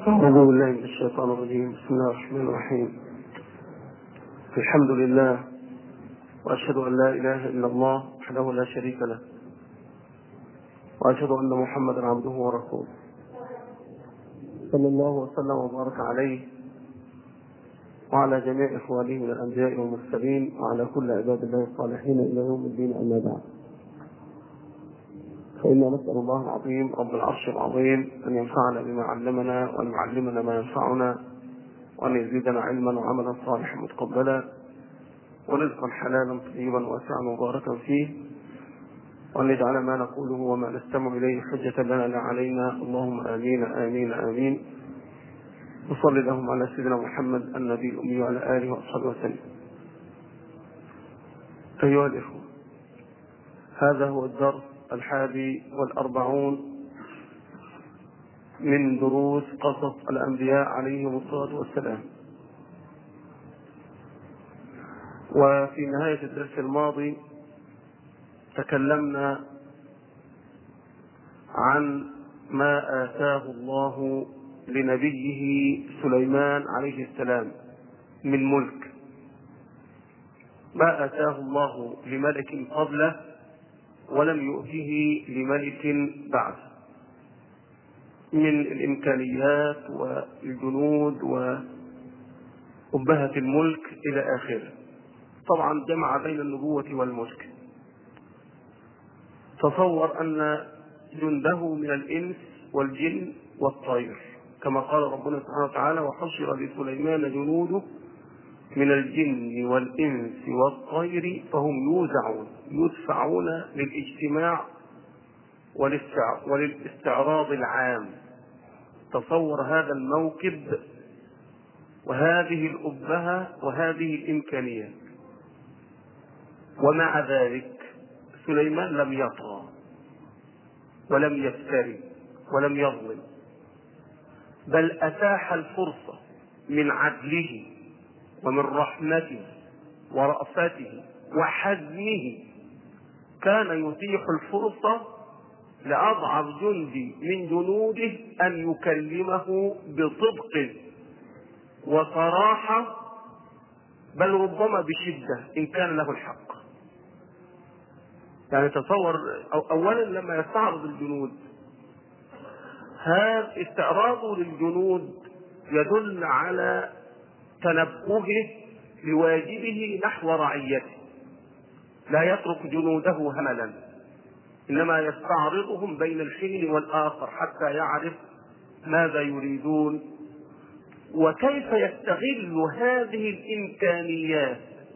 أعوذ بالله من الشيطان الرجيم بسم الله الرحمن الرحيم الحمد لله وأشهد أن لا إله إلا الله وحده لا شريك له وأشهد أن محمدا عبده ورسوله صلى الله وسلم وبارك عليه وعلى جميع إخوانه من الأنبياء والمرسلين وعلى كل عباد الله الصالحين إلى يوم الدين أما بعد فإنا نسأل الله العظيم رب العرش العظيم أن ينفعنا بما علمنا وأن يعلمنا ما ينفعنا وأن يزيدنا علما وعملا صالحا متقبلا ورزقا حلالا طيبا واسعا مباركا فيه وأن يجعل ما نقوله وما نستمع إليه حجة لنا لا علينا اللهم آمين آمين آمين وصل اللهم على سيدنا محمد النبي الأمي وعلى آله وأصحابه وسلم أيها الإخوة هذا هو الدرس الحادي والأربعون من دروس قصص الأنبياء عليهم الصلاة والسلام وفي نهاية الدرس الماضي تكلمنا عن ما آتاه الله لنبيه سليمان عليه السلام من ملك ما آتاه الله لملك قبله ولم يؤته لملك بعد من الإمكانيات والجنود وأبهة الملك إلى آخره طبعا جمع بين النبوة والملك تصور أن جنده من الإنس والجن والطير كما قال ربنا سبحانه وتعالى وحشر لسليمان جنوده من الجن والإنس والطير فهم يوزعون يدفعون للاجتماع وللاستعراض العام تصور هذا الموكب وهذه الأبهة وهذه الإمكانيات ومع ذلك سليمان لم يطغى ولم يفتري ولم يظلم بل أتاح الفرصة من عدله ومن رحمته ورأفته وحزمه كان يتيح الفرصة لأضعف جندي من جنوده أن يكلمه بصدق وصراحة بل ربما بشدة إن كان له الحق يعني تصور أو أولا لما يستعرض الجنود هذا استعراضه للجنود يدل على تنبهه لواجبه نحو رعيته لا يترك جنوده هملا انما يستعرضهم بين الحين والاخر حتى يعرف ماذا يريدون وكيف يستغل هذه الامكانيات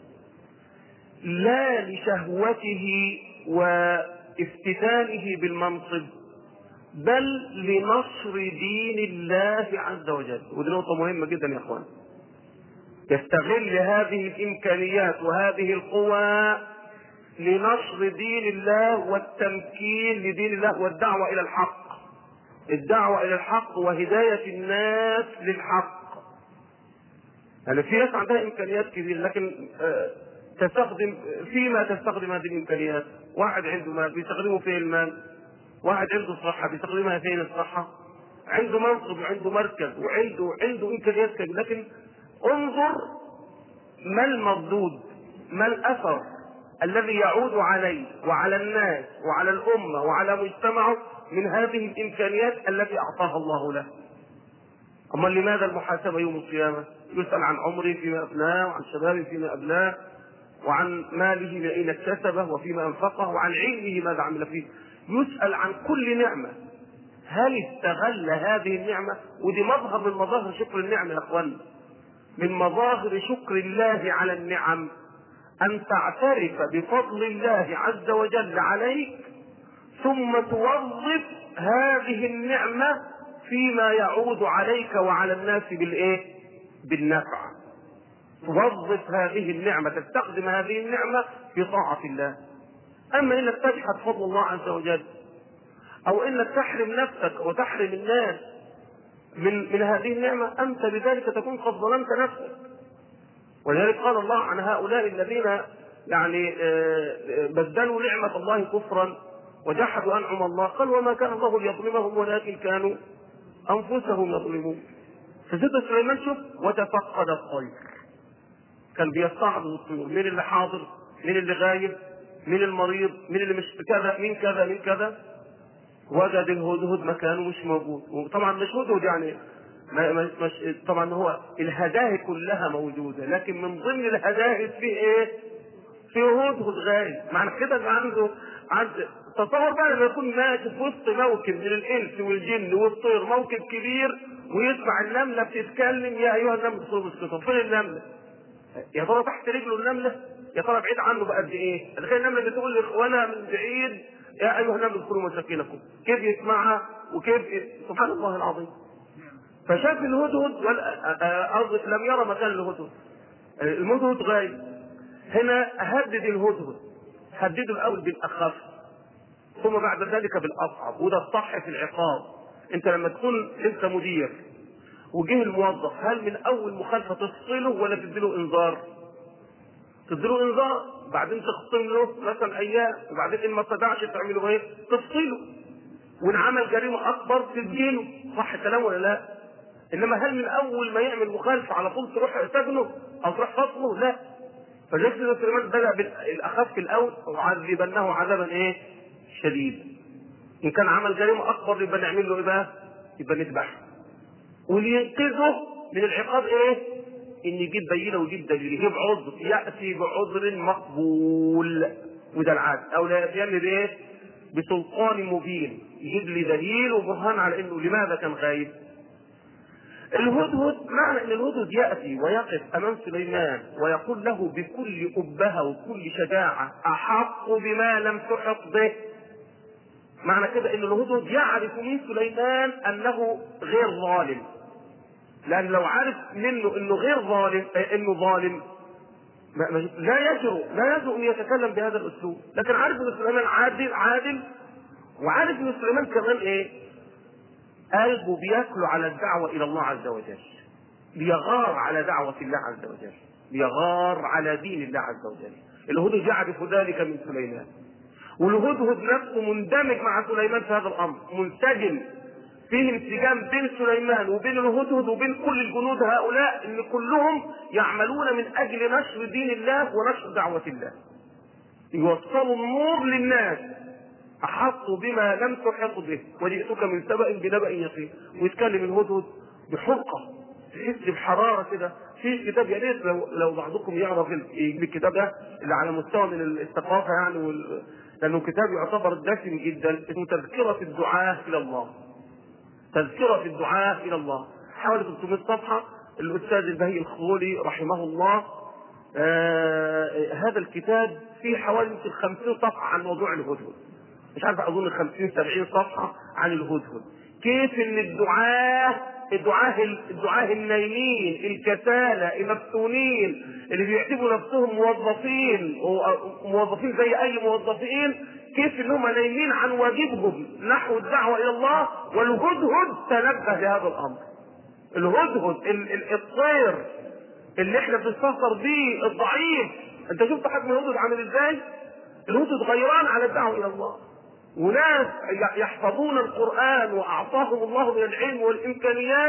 لا لشهوته وافتتانه بالمنصب بل لنصر دين الله عز وجل ودي نقطة مهمة جدا يا اخوان يستغل هذه الامكانيات وهذه القوى لنصر دين الله والتمكين لدين الله والدعوة الى الحق الدعوة الى الحق وهداية الناس للحق يعني في ناس عندها امكانيات كبيرة لكن تستخدم فيما تستخدم هذه الامكانيات واحد عنده مال بيستخدمه في المال واحد عنده صحة بيستخدمها فين الصحة عنده منصب وعنده مركز وعنده عنده امكانيات كبيرة لكن انظر ما المردود ما الاثر الذي يعود عليه وعلى الناس وعلى الامه وعلى مجتمعه من هذه الامكانيات التي اعطاها الله له اما لماذا المحاسبه يوم القيامه يسال عن عمره فيما افناه وعن شبابه فيما ابلاه وعن ماله من اين اكتسبه وفيما انفقه وعن علمه ماذا عمل فيه يسال عن كل نعمه هل استغل هذه النعمه ودي مظهر من مظاهر شكر النعمه يا اخوانا من مظاهر شكر الله على النعم أن تعترف بفضل الله عز وجل عليك ثم توظف هذه النعمة فيما يعود عليك وعلى الناس بالإيه؟ بالنفع. توظف هذه النعمة، تستخدم هذه النعمة في طاعة الله. أما إنك تجحد فضل الله عز وجل أو إنك تحرم نفسك وتحرم الناس من من هذه النعمة أنت بذلك تكون قد ظلمت نفسك ولذلك قال الله عن هؤلاء الذين يعني بدلوا نعمة الله كفرا وجحدوا أنعم الله قال وما كان الله ليظلمهم ولكن كانوا أنفسهم يظلمون فسيدنا سليمان شوف وتفقد الطير كان بيستعرض الطيور مين اللي حاضر مين اللي غايب مين المريض مين اللي مش كذا مين كذا مين كذا وجد الهدهد مكانه مش موجود وطبعا مش هدهد يعني ما ما مش طبعا هو الهداهي كلها موجوده لكن من ضمن الهداهي في ايه؟ في هدهد غايب معنى كده إن عنده عند تصور بقى لما يكون ماشي في وسط موكب من الانس والجن والطير موكب كبير ويسمع النمله بتتكلم يا ايها النمله ادخلوا مسكتهم فين النمله؟ يا ترى تحت رجله النمله؟ يا ترى بعيد عنه بقد ايه؟ تخيل النمله بتقول لاخوانها من بعيد يا ايها النمله ادخلوا مساكنكم كيف يسمعها وكيف سبحان الله العظيم فشاف الهدهد قصدي لم يرى مكان الهدهد الهدهد غايب هنا هدد الهدهد هدده الاول بالاخف ثم بعد ذلك بالاصعب وده الصح في العقاب انت لما تكون انت مدير وجه الموظف هل من اول مخالفه تفصله ولا تديله انذار؟ تديله انذار بعدين تخصم له مثلا ايام وبعدين ان ما استطاعش تعمله ايه؟ تفصله وان عمل جريمه اكبر تسجنه صح كلام ولا لا؟ انما هل من اول ما يعمل مخالفه على طول تروح سجنه او تروح فصله؟ لا فليس سليمان بدا بالاخف الاول وعذبنه عذابا ايه؟ شديدا ان كان عمل جريمه اكبر يبقى نعمل له ايه بقى؟ يبقى نذبحه واللي ينقذه من العقاب ايه؟ ان يجيب بينه ويجيب دليل يجيب عذر ياتي بعذر مقبول وده العادة او لا ياتي بايه؟ بسلطان مبين يجيب لي دليل وبرهان على انه لماذا كان غايب الهدهد معنى ان الهدهد ياتي ويقف امام سليمان ويقول له بكل ابهه وكل شجاعه احق بما لم تحط به معنى كده ان الهدهد يعرف من سليمان انه غير ظالم لان لو عرف منه انه غير ظالم انه ظالم لا يجرؤ لا يجرؤ ان يتكلم بهذا الاسلوب لكن عارف ان سليمان عادل عادل وعارف ان سليمان كمان ايه قلبه بياكله على الدعوه الى الله عز وجل بيغار على دعوه الله عز وجل بيغار على دين الله عز وجل الهدهد يعرف ذلك من سليمان والهدهد نفسه مندمج مع سليمان في هذا الامر منسجم فيه انسجام بين سليمان وبين الهدهد وبين كل الجنود هؤلاء ان كلهم يعملون من اجل نشر دين الله ونشر دعوه الله يوصلوا النور للناس احطوا بما لم تحط به وجئتك من سبأ بنبأ يقين ويتكلم الهدهد بحرقه تحس بحراره كده في كتاب يا ريت لو لو بعضكم يعرف الكتاب ده اللي على مستوى من الثقافه يعني وال... لانه كتاب يعتبر دسم جدا اسمه تذكره الدعاه الى الله تذكره الدعاه الى الله حوالي 300 صفحه الاستاذ البهي الخولي رحمه الله آه هذا الكتاب فيه حوالي يمكن 50 صفحه عن موضوع الهدهد مش عارف اظن 50 70 صفحه عن الهدهد كيف ان الدعاه الدعاه الدعاه النايمين الكسالى المفتونين اللي بيعتبروا نفسهم موظفين موظفين زي اي موظفين كيف ان هم نايمين عن واجبهم نحو الدعوه الى الله والهدهد تنبه لهذا الامر الهدهد ال- ال- الطير اللي احنا بنستهتر بيه الضعيف انت شفت حجم الهدهد عامل ازاي؟ الهدهد غيران على الدعوه الى الله وناس يحفظون القرآن وأعطاهم الله من العلم والإمكانيات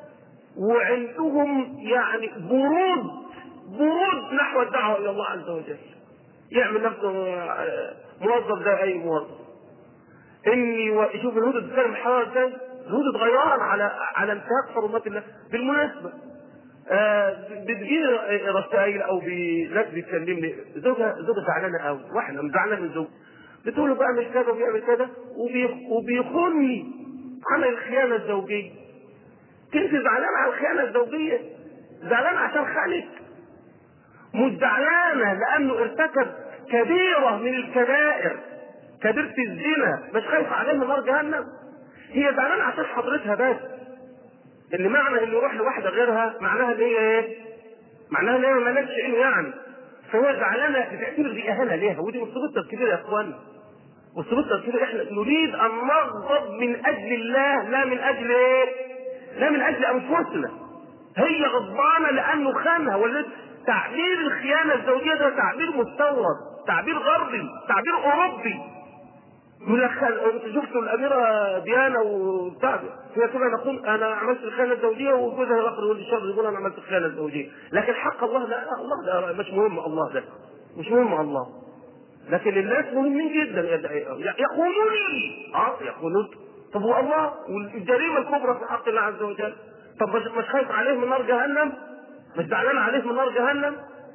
وعندهم يعني برود برود نحو الدعوة إلى الله عز وجل يعمل نفسه موظف زي أي موظف إني وشوف الهدد بتتكلم الحرارة إزاي الهدد غيران على على انتهاك حرمات الله بالمناسبة آه بتجيني رسائل او ناس بتكلمني زوجها زوجها زعلانه قوي واحده زعلانه من زوجها بتقول له بعمل كذا وبيعمل كذا وبيخوني عمل الخيانه الزوجيه كنت زعلان على الخيانه الزوجيه زعلان عشان خانك مش زعلانه لانه ارتكب كبيره من الكبائر كبيره الزنا مش خايف عليها نار جهنم هي زعلانه عشان حضرتها بس ان معنى انه يروح لواحده غيرها معناها ان هي ايه؟ معناها ان هي ما مالكش عينه يعني فهو زعلانه بتعتبر دي اهانه ليها ودي مصيبتها الكبيره يا اخوانا مصيبتنا الكبيره احنا نريد ان نغضب من اجل الله لا من اجل ايه؟ لا من اجل انفسنا هي غضبانه لانه خانها ولا تعبير الخيانه الزوجيه ده تعبير مستورد تعبير غربي تعبير اوروبي يقول لك انت شفتوا الاميره ديانا وبتاع هي تقول انا قمت انا عملت الخيانه الزوجيه وجوزها الاخر يقول الشر يقول انا عملت الخيانه الزوجيه لكن حق الله لا الله ده مش مهم الله ده مش مهم الله لكن الناس مهمين جدا يقولون لي اه يقولون طب هو الله والجريمه الكبرى في حق الله عز وجل طب مش خايف عليه من نار جهنم مش زعلان عليه من نار جهنم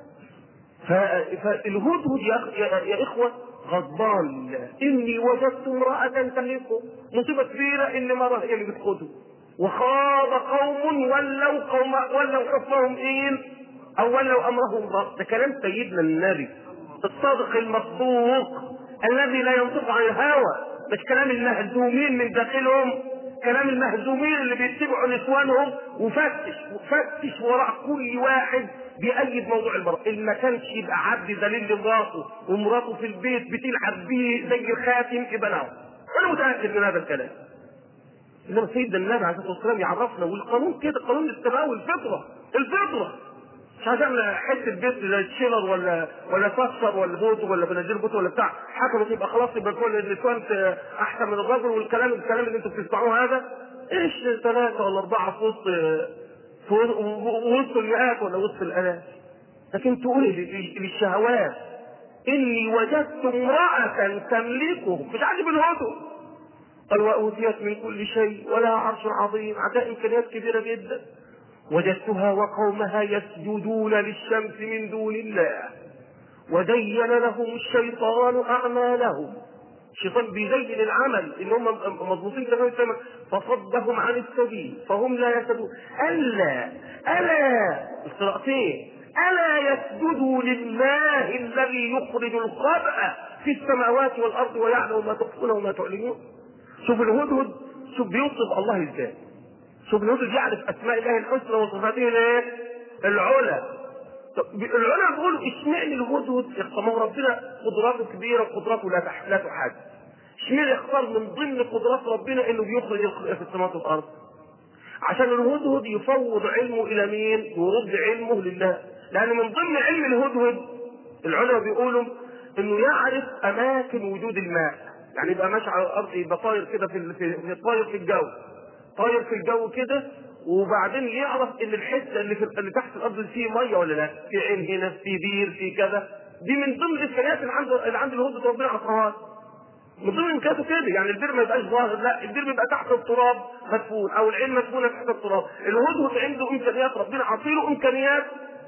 فالهدهد يا, يا, يا اخوه غضبان لله اني وجدت امراه تملكه مصيبه كبيره ان مراه هي اللي بتقوده وخاض قوم ولوا قوم ولوا حكمهم ايه او ولوا امرهم رب ده كلام سيدنا النبي الصادق المصدوق الذي لا ينطق عن الهوى مش كلام المهزومين من داخلهم كلام المهزومين اللي بيتبعوا نسوانهم وفتش وفتش وراء كل واحد بيأيد موضوع المرأة اللي ما كانش يبقى عبد ذليل لمراته ومراته في البيت بتلعب بيه زي الخاتم يبقى نعم انا متأكد من هذا الكلام انما سيدنا النبي عليه الصلاه والسلام يعرفنا والقانون كده قانون السماء والفطره الفطره مش عشان حته بيت زي تشيلر ولا ولا فاكسر ولا بوت ولا بناديل بوت ولا بتاع حكمت يبقى خلاص يبقى كل النسوان احسن من الرجل والكلام الكلام اللي انتم بتسمعوه هذا ايش ثلاثه ولا اربعه في وسط في وسط المئات ولا وسط الالاف لكن تقول للشهوات اني وجدت امراه تملكه مش عاجب الهدوء قال واوتيت من كل شيء ولها عرش عظيم عندها امكانيات كبيره جدا وجدتها وقومها يسجدون للشمس من دون الله ودين لهم الشيطان اعمالهم الشيطان بيزين العمل ان هم مضبوطين تمام تمام فصدهم عن السبيل فهم لا يهتدون الا الا القراءتين الا يسجدوا لله الذي يخرج الخبأ في السماوات والارض ويعلم ما تخفون وما تعلنون شوف الهدهد شوف بيوصف الله ازاي شوف الهدهد يعرف اسماء الله الحسنى وصفاته الايه؟ العلى العلماء بيقولوا اشمعنى الهدهد يختموا ربنا قدراته كبيره وقدراته لا تح... لا تحاد اشمعنى يختار من ضمن قدرات ربنا انه بيخرج في السماوات والارض عشان الهدهد يفوض علمه الى مين؟ ويرد علمه لله لان من ضمن علم الهدهد العلماء بيقولوا انه يعرف اماكن وجود الماء يعني يبقى ماشي على الارض يبقى طاير كده في في طاير في الجو طاير في الجو كده وبعدين يعرف ان الحته اللي في اللي تحت الارض فيه ميه ولا لا في عين هنا في بير في كذا دي من ضمن الامكانيات اللي عند اللي عند الهدهد ربنا عطاها من ضمن امكانياته كده يعني البير ما يبقاش ظاهر لا البير بيبقى تحت التراب مدفون او العين مدفونه تحت التراب الهدهد عنده امكانيات ربنا عاطيله امكانيات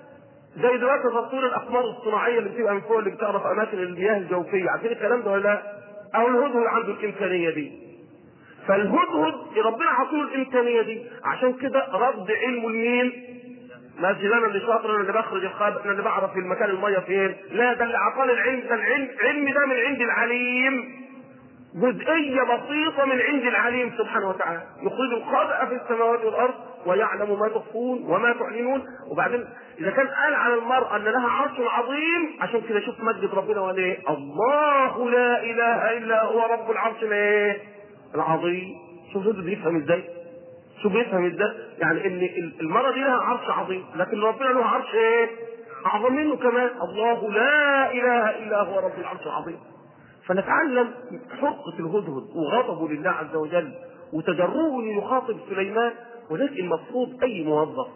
زي دلوقتي تصوير الاقمار الصناعيه اللي بتبقى من فوق اللي بتعرف اماكن المياه الجوفيه عارفين الكلام ده ولا لا؟ او الهدهد عنده الامكانيه دي فالهدهد ربنا عطوله الامكانيه دي عشان كده رد علمه لمين؟ ماشي انا اللي شاطر انا اللي بخرج الخابر انا اللي بعرف المكان الميه فين لا ده اللي عطاني العلم ده العلم علم ده من عند العليم جزئيه بسيطه من عند العليم سبحانه وتعالى يخرج الخبأ في السماوات والارض ويعلم ما تخفون وما تعلنون وبعدين اذا كان قال على المراه ان لها عرش عظيم عشان كده شوف مجد ربنا وقال ايه الله لا اله الا هو رب العرش الايه العظيم شوف انت بيفهم ازاي شوف بيفهم ازاي يعني ان المراه دي لها عرش عظيم لكن ربنا له عرش ايه اعظم منه كمان الله لا اله الا هو رب العرش العظيم فنتعلم حرقة الهدهد وغضبه لله عز وجل وتجرؤه انه يخاطب سليمان ولكن المفروض اي موظف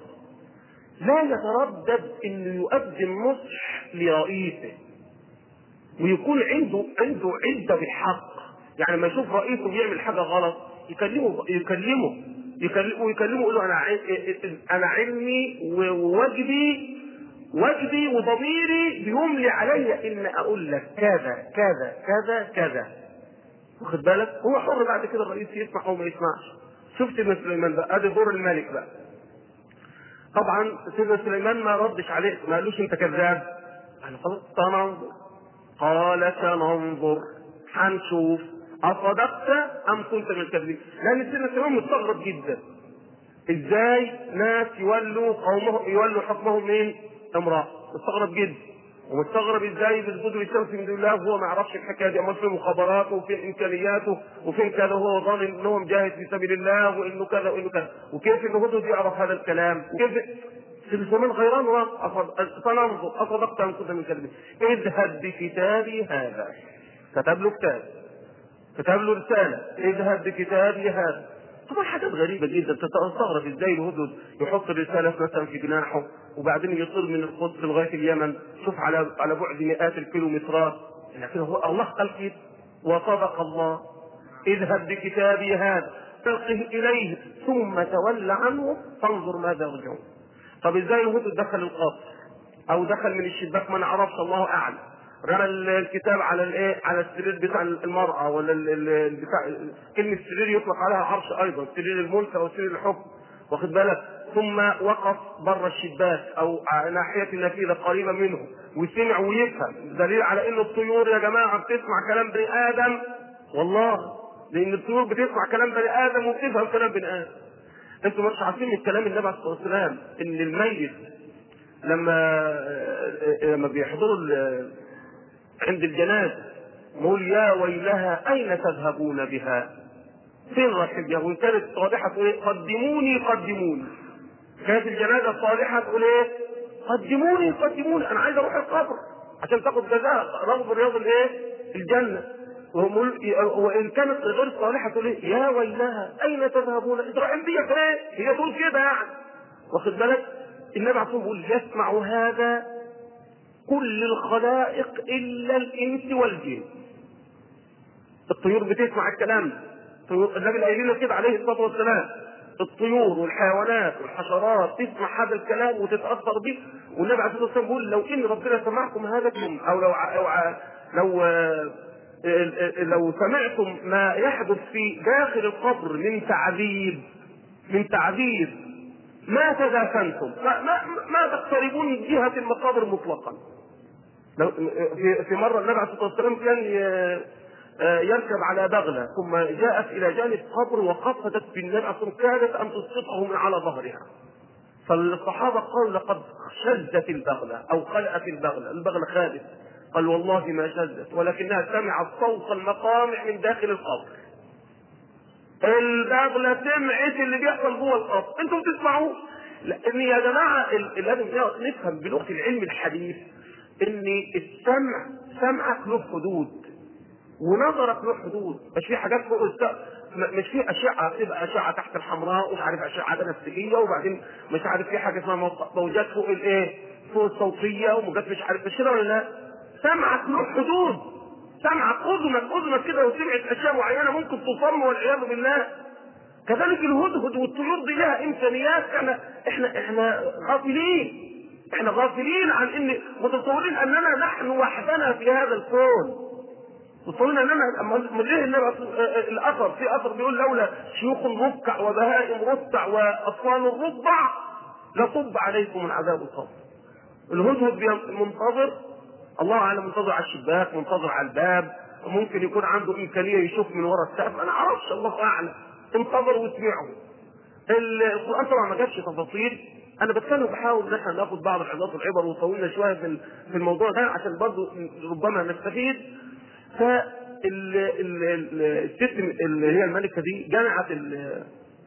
لا يتردد انه يقدم نصح لرئيسه ويكون عنده عنده عده بالحق يعني لما يشوف رئيسه بيعمل حاجه غلط يكلمه يكلمه يكلمه ويكلمه يقول له انا انا علمي وواجبي واجبي وضميري بيملي علي ان اقول لك كذا كذا كذا كذا واخد بالك هو حر بعد كده الرئيس يسمع او ما يسمعش شفت سيدنا سليمان بقى ادي دور الملك بقى طبعا سيدنا سليمان ما ردش عليه ما قالوش انت كذاب انا خلاص سننظر قال سننظر هنشوف اصدقت ام كنت من الكاذبين لان سيدنا سليمان مستغرب جدا ازاي ناس يولوا قومهم يولوا حكمهم مين امراه مستغرب جدا ومستغرب ازاي بيسجدوا للشمس من دون الله وهو ما يعرفش الحكايه دي امال فين مخابراته وفين امكانياته وفين كذا وهو ظن ان هو مجاهد في سبيل الله وانه كذا وانه كذا وكيف ان هدهد يعرف هذا الكلام وكيف في الزمان غيران سننظر اصدقت ام كنت من كذبين اذهب بكتابي هذا كتب له كتاب كتب له رساله اذهب بكتابي هذا طبعا حاجات غريبه جدا تستغرب ازاي الهدهد يحط الرساله مثلا في جناحه وبعدين يطير من القدس لغايه اليمن شوف على على بعد مئات الكيلومترات لكن هو الله قال كده وصدق الله اذهب بكتابي هذا القه اليه ثم تول عنه فانظر ماذا يرجعون طب ازاي الهدهد دخل القصر او دخل من الشباك ما نعرفش الله اعلم رمى الكتاب على الايه على السرير بتاع المراه ولا ال- ال- بتاع كلمه سرير يطلق عليها عرش ايضا سرير الملك او سرير الحكم واخد بالك ثم وقف بره الشباك او على ناحيه النافذه قريبه منه وسمع ويفهم دليل على ان الطيور يا جماعه بتسمع كلام بني ادم والله لان الطيور بتسمع كلام بني ادم وبتفهم كلام بني ادم انتوا مش عارفين من كلام النبي عليه الصلاه والسلام ان الميت لما لما بيحضروا ال- عند الجنازه يقول يا ويلها اين تذهبون بها؟ فين رايحين بها؟ وان كانت صالحه تقول ايه؟ قدموني قدموني. كانت الجنازه الصالحه تقول ايه؟ قدموني قدموني انا عايز اروح القبر عشان تاخد جزاء روض رياض الايه؟ الجنه. وهم يقول- وان كانت غير صالحه تقول ايه؟ يا ويلها اين تذهبون؟ انتوا رايحين بيا فين؟ هي تقول كده يعني. واخد بالك؟ النبي عليه الصلاه والسلام يقول يسمع هذا كل الخلائق الا الانس والجن. الطيور بتسمع الكلام ده. طيور النبي قايل لنا كده عليه الصلاه والسلام. الطيور والحيوانات والحشرات تسمع هذا الكلام وتتاثر به والنبي عليه الصلاه والسلام بيقول لو ان ربنا سمعكم هذا الكلام او لو ع- لو ع- لو آه، آه، لو سمعتم ما يحدث في داخل القبر من تعذيب من تعذيب ما تدافنتم ما, ما, ما تقتربون من جهه المقابر مطلقا لو في في مره النبي عليه الصلاه والسلام كان ي- آه، يركب على بغله ثم جاءت الى جانب قبر وقصدت بالنبي عليه الصلاه والسلام كادت ان تسقطه من على ظهرها فالصحابه قالوا لقد شزت البغله او خلأت البغله البغله خالت قال والله ما شزت ولكنها سمعت صوت المقامع من داخل القبر البغلة سمعت اللي بيحصل جوه القبر انتوا بتسمعوه لان يا جماعه ال- لازم نفهم بلغه العلم الحديث ان السمع سمعك له حدود ونظرك له حدود مش في حاجات فوق السقف م- مش في اشعه تبقى اشعه تحت الحمراء ومش عارف اشعه بنفسجيه وبعدين مش عارف في حاجه اسمها موق- موجات فوق الايه فوق الصوتيه وموجات مش عارف مش كده ولا لا سمعك له حدود سمعك اذنك اذنك كده وسمعت اشياء معينه ممكن تصم والعياذ بالله كذلك الهدهد والطيور دي لها امكانيات احنا احنا احنا غافلين احنا غافلين عن ان متصورين اننا نحن وحدنا في هذا الكون متصورين اننا من ليه النبي أصل- الاثر في اثر بيقول لولا شيوخ ركع وبهائم رتع واطفال رضع لصب عليكم من عذاب القبر الهدهد بي- منتظر الله اعلم منتظر على الشباك منتظر على الباب ممكن يكون عنده امكانيه يشوف من ورا السقف انا اعرفش الله اعلم انتظر واسمعه ال- القران طبعا ما جابش تفاصيل انا بتكلم بحاول ان احنا ناخد بعض العظات والعبر وطولنا شويه في ال- في الموضوع ده عشان برضه ربما نستفيد ف ال- ال- ال- الست اللي هي الملكه دي جمعت ال-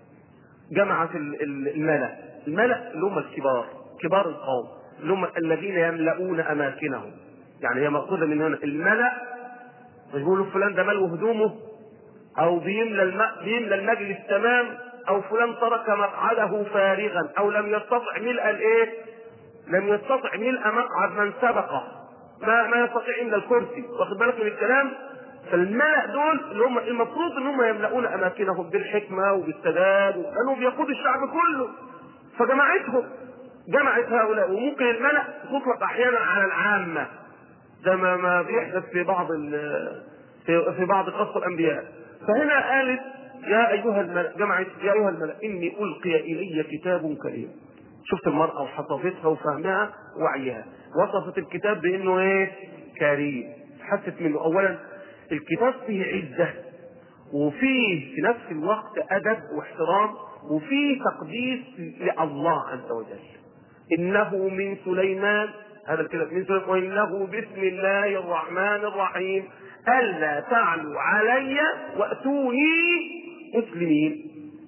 جمعت ال- ال- الملأ الملأ اللي هم الكبار كبار القوم اللي هم الذين يملؤون اماكنهم يعني هي مأخوذة من هنا الملأ مش بيقولوا فلان ده ملو هدومه او بيملى الم... بيملى المجلس تمام او فلان ترك مقعده فارغا او لم يستطع ملء الايه لم يستطع ملء مقعد من سبقه ما ما يستطيع الا الكرسي واخد بالك من الكلام فالملأ دول اللي هم المفروض ان هم يملؤون اماكنهم بالحكمه وبالسداد لانهم بيقودوا الشعب كله فجمعتهم جمعت هؤلاء وممكن الملأ تطلق احيانا على العامه زي ما ما بيحدث في بعض ال- في في بعض قصص الانبياء فهنا قالت يا ايها الملأ جمعت يا ايها الملأ اني القي الي كتاب كريم شفت المرأة وحفظتها وفهمها ووعيها وصفت الكتاب بانه ايه كريم حست منه اولا الكتاب فيه عزة وفيه في نفس الوقت ادب واحترام وفيه تقديس لله عز وجل انه من سليمان هذا الكتاب من سليمان وانه بسم الله الرحمن الرحيم الا تعلوا علي واتوني مسلمين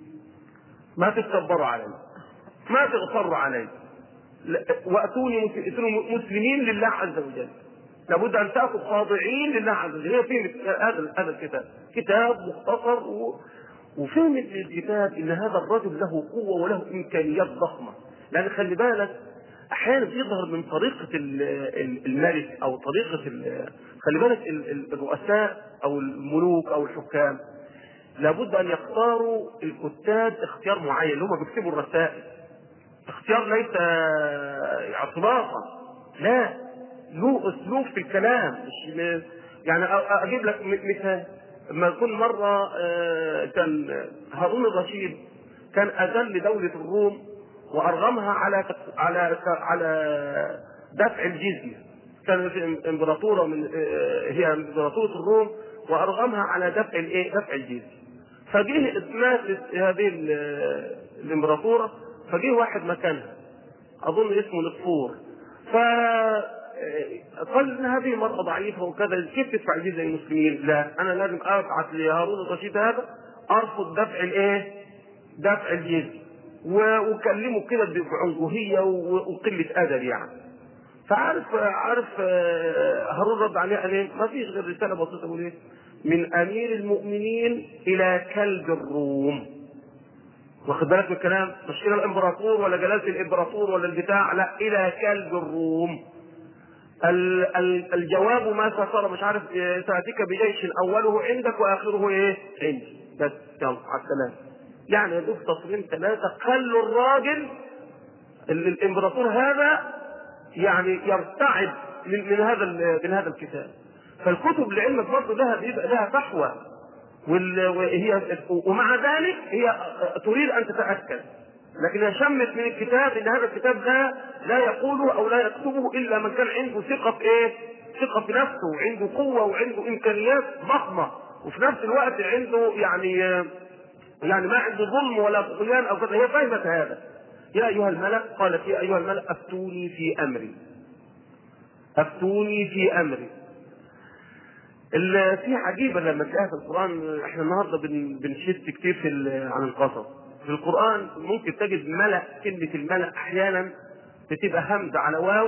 ما تتكبروا علي ما تغتروا علي لا- واتوني مس- اتوني مسلمين لله عز وجل لابد ان تاخذ خاضعين لله عز وجل هي فهم هذا هذا الكتاب كتاب مختصر و... وفهم الكتاب ان هذا الرجل له قوه وله امكانيات ضخمه لان خلي بالك احيانا يظهر من طريقه الملك او طريقه خلي بالك الرؤساء او الملوك او الحكام لابد ان يختاروا الكتاب اختيار معين اللي هم بيكتبوا الرسائل اختيار ليس اطلاقا لا له اسلوب في الكلام مش يعني اجيب لك مثال لما كل مره كان هارون الرشيد كان اذل دوله الروم وارغمها على على على دفع الجزيه كانت امبراطوره من هي امبراطوره الروم وارغمها على دفع الايه؟ دفع الجزيه. فجه اتنافس هذه الامبراطوره فجه واحد مكانها اظن اسمه نقفور ف قال ان هذه مرأة ضعيفة وكذا كيف تدفع الجزية للمسلمين؟ لا انا لازم ابعث لهارون الرشيد هذا ارفض دفع الايه؟ دفع الجزية وكلمه كده بعنجهية وقلة ادب يعني. فعارف عارف هارون رد عليه قال ايه؟ ما فيش غير رسالة بسيطة بيقول ايه؟ من امير المؤمنين الى كلب الروم. واخد بالك من الكلام؟ مش الى الامبراطور ولا جلالة الامبراطور ولا البتاع، لا الى كلب الروم. الجواب ما سافر مش عارف ساتيك بجيش اوله عندك واخره ايه؟ عندي بس يلا على السلامه يعني يدوب تصريم ثلاثه خلوا الراجل الامبراطور هذا يعني يرتعد من, من هذا من هذا الكتاب فالكتب لعلمك برضه لها بيبقى لها فحوى وهي ومع ذلك هي تريد ان تتاكد لكنها شمت من الكتاب ان هذا الكتاب لا لا يقوله او لا يكتبه الا من كان عنده ثقه في ايه؟ ثقه في نفسه وعنده قوه وعنده امكانيات ضخمه وفي نفس الوقت عنده يعني يعني ما عنده ظلم ولا طغيان او كذا هي فهمت هذا يا ايها الملأ قالت يا ايها الملأ افتوني في امري افتوني في امري في عجيبه لما تلاقيها في القران احنا النهارده بنشت كتير في عن القصص في القرآن ممكن تجد ملأ كلمة الملأ أحيانا بتبقى همزة على واو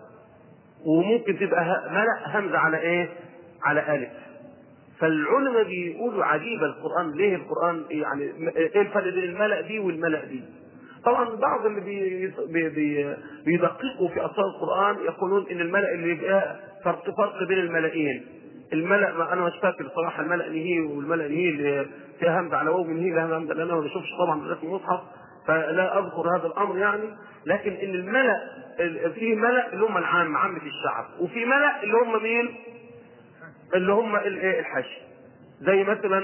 وممكن تبقى ملأ همزة على إيه؟ على ألف. فالعلماء بيقولوا عجيبة القرآن ليه القرآن يعني إيه الفرق بين الملأ دي والملأ دي؟ طبعا بعض اللي بي بي بي بيدققوا في أسرار القرآن يقولون إن الملأ اللي يبقى فرق فرق بين الملأين الملأ ما انا مش فاكر صراحه الملأ نهي والملأ نهي اللي فيها همزه على واو من هي لها همزه لان انا ما بشوفش طبعا في المصحف فلا اذكر هذا الامر يعني لكن ان الملأ في ملأ اللي هم العام عامة الشعب وفي ملأ اللي هم مين؟ اللي هم الحشد زي مثلا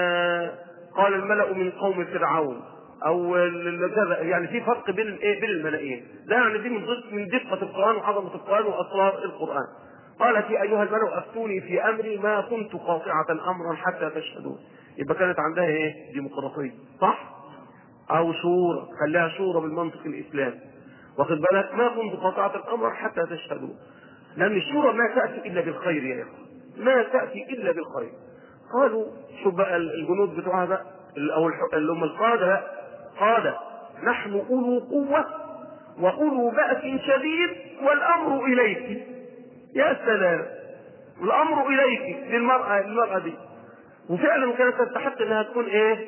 قال الملأ من قوم فرعون او كذا يعني في فرق بين الايه بين الملائين ده يعني دي من من دقه القران وعظمه القران واسرار القران قالت يا ايها الملأ افتوني في امري ما كنت قاطعة امرا حتى تشهدون يبقى كانت عندها ايه؟ ديمقراطية صح؟ او شورى خليها شورى بالمنطق الاسلامي واخد بالك ما كنت قاطعة امرا حتى تشهدون لان الشورى ما تاتي الا بالخير يا اخوان ما تاتي الا بالخير قالوا شوف بقى الجنود بتوعها بقى او اللي هم القاده قاده نحن اولو قوه واولو باس شديد والامر اليك يا سلام الامر اليك للمراه المراه دي وفعلا كانت تستحق انها تكون ايه؟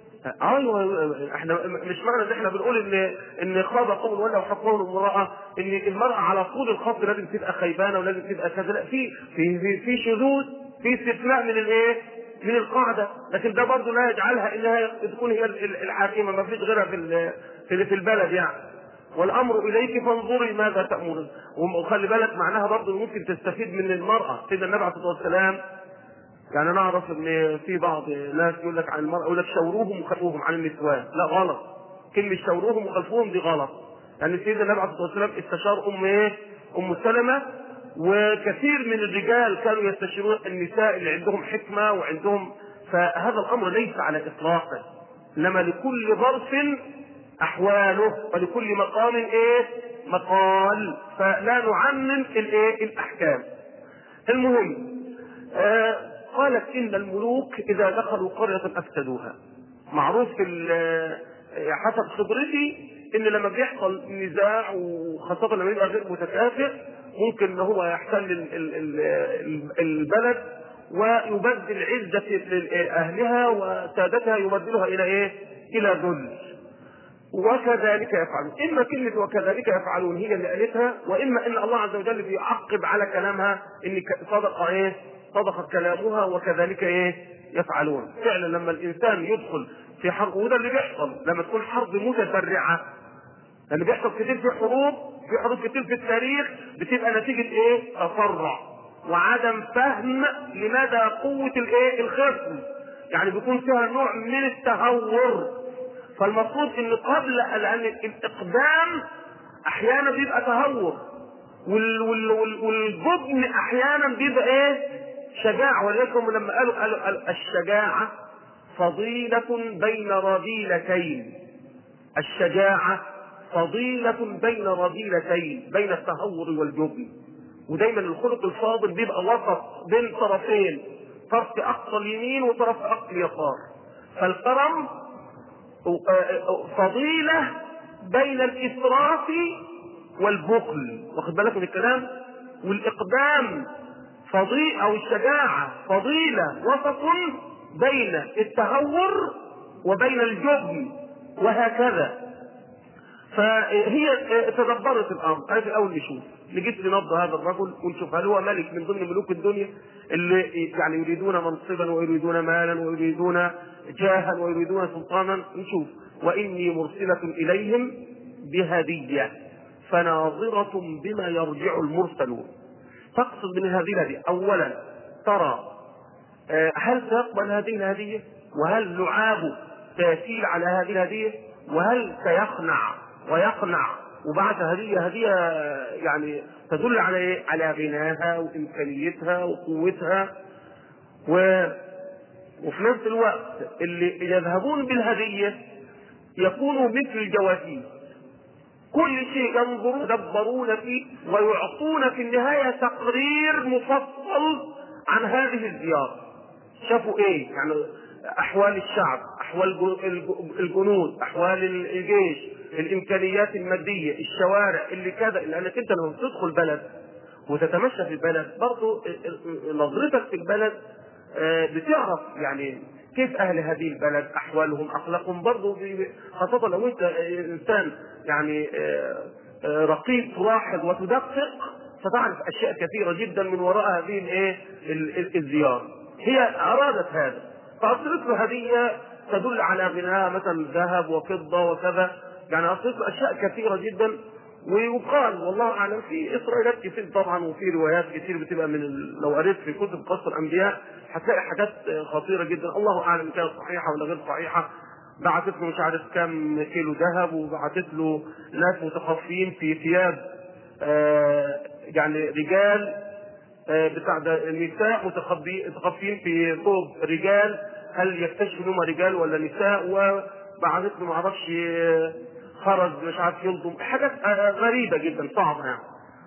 ايوه احنا مش معنى ان احنا بنقول ان ان خاب قوم ولا حقهم امراه ان المراه على طول الخط لازم تبقى خيبانه ولازم تبقى كذا لا في في في, في شذوذ في استثناء من الايه؟ من القاعده لكن ده برضه لا يجعلها انها تكون هي الحاكمه ما فيش غيرها في في البلد يعني والامر اليك فانظري ماذا تامرين وخلي بالك معناها برضه ممكن تستفيد من المراه سيدنا النبي عليه الصلاه والسلام يعني انا اعرف ان في بعض ناس يقول لك عن المراه يقول لك شوروهم وخلفوهم عن النسوان لا غلط كلمه شوروهم وخلفوهم دي غلط يعني سيدنا النبي عليه الصلاه والسلام استشار ام ايه؟ ام سلمه وكثير من الرجال كانوا يستشيرون النساء اللي عندهم حكمه وعندهم فهذا الامر ليس على اطلاقه انما لكل ظرف احواله ولكل مقام ايه مقال فلا نعمم الايه الاحكام المهم آه قالت ان الملوك اذا دخلوا قريه افسدوها معروف في حسب خبرتي ان لما بيحصل نزاع وخاصه لما يبقى غير متكافئ ممكن ان هو يحتل ال- ال- ال- البلد ويبدل عزة اهلها وسادتها يبدلها الى ايه؟ الى ذل. وكذلك يفعلون اما كلمه وكذلك يفعلون هي اللي قالتها واما ان الله عز وجل بيعقب على كلامها ان ك- صدق ايه صدق كلامها وكذلك ايه يفعلون فعلا لما الانسان يدخل في حرب وده اللي بيحصل لما تكون حرب متسرعه لان بيحصل كتير في حروب في حروب كتير في التاريخ بتبقى نتيجه ايه تسرع وعدم فهم لمدى قوه الايه الخصم يعني بيكون فيها نوع من التهور فالمفروض ان قبل لان الاقدام احيانا بيبقى تهور وال وال وال والجبن احيانا بيبقى ايه شجاعه ولذلك هم لما قالوا قالوا قالوا الشجاعه فضيلة بين رذيلتين الشجاعة فضيلة بين رذيلتين بين التهور والجبن ودايما الخلق الفاضل بيبقى وسط بين طرفين طرف اقصى اليمين وطرف اقصى اليسار فالكرم فضيلة بين الإسراف والبخل واخد بالك من الكلام والإقدام فضيلة أو الشجاعة فضيلة وسط بين التهور وبين الجبن وهكذا فهي تدبرت الامر هذه الاول نشوف نجيب لنبض هذا الرجل ونشوف هل هو ملك من ضمن ملوك الدنيا اللي يعني يريدون منصبا ويريدون مالا ويريدون جاها ويريدون سلطانا نشوف واني مرسله اليهم بهديه فناظره بما يرجع المرسلون تقصد من هذه الهديه اولا ترى هل سيقبل هذه الهديه وهل لعابه سيسيل على هذه الهديه وهل سيقنع ويقنع وبعد هدية هدية يعني تدل على ايه؟ على غناها وامكانيتها وقوتها و وفي نفس الوقت اللي يذهبون بالهدية يكونوا مثل الجواسيس كل شيء ينظرون يدبرون فيه ويعطون في النهاية تقرير مفصل عن هذه الزيارة شافوا ايه يعني احوال الشعب احوال الجنود احوال الجيش الامكانيات الماديه الشوارع اللي كذا لانك انت لما بتدخل بلد وتتمشى في البلد برضه نظرتك في البلد بتعرف يعني كيف اهل هذه البلد احوالهم اخلاقهم برضه خاصه لو انت انسان يعني رقيق تلاحظ وتدقق ستعرف اشياء كثيره جدا من وراء هذه الايه الزياره هي ارادت هذا فاصلت له هديه تدل على غناها مثلا ذهب وفضه وكذا يعني اصلت له اشياء كثيره جدا ويقال والله اعلم في اسرائيليات كتير طبعا وفي روايات كتير بتبقى من ال... لو قريت في كتب قصص الانبياء هتلاقي حاجات خطيره جدا الله اعلم كانت صحيحه ولا غير صحيحه بعتت له مش عارف كام كيلو ذهب وبعتت له ناس متخفيين في ثياب آه يعني رجال آه بتاع ده النساء متخفيين في ثوب رجال هل يكتشفوا انهم رجال ولا نساء وبعتت له معرفش خرج مش عارف يلضم حاجات غريبه جدا صعبه يعني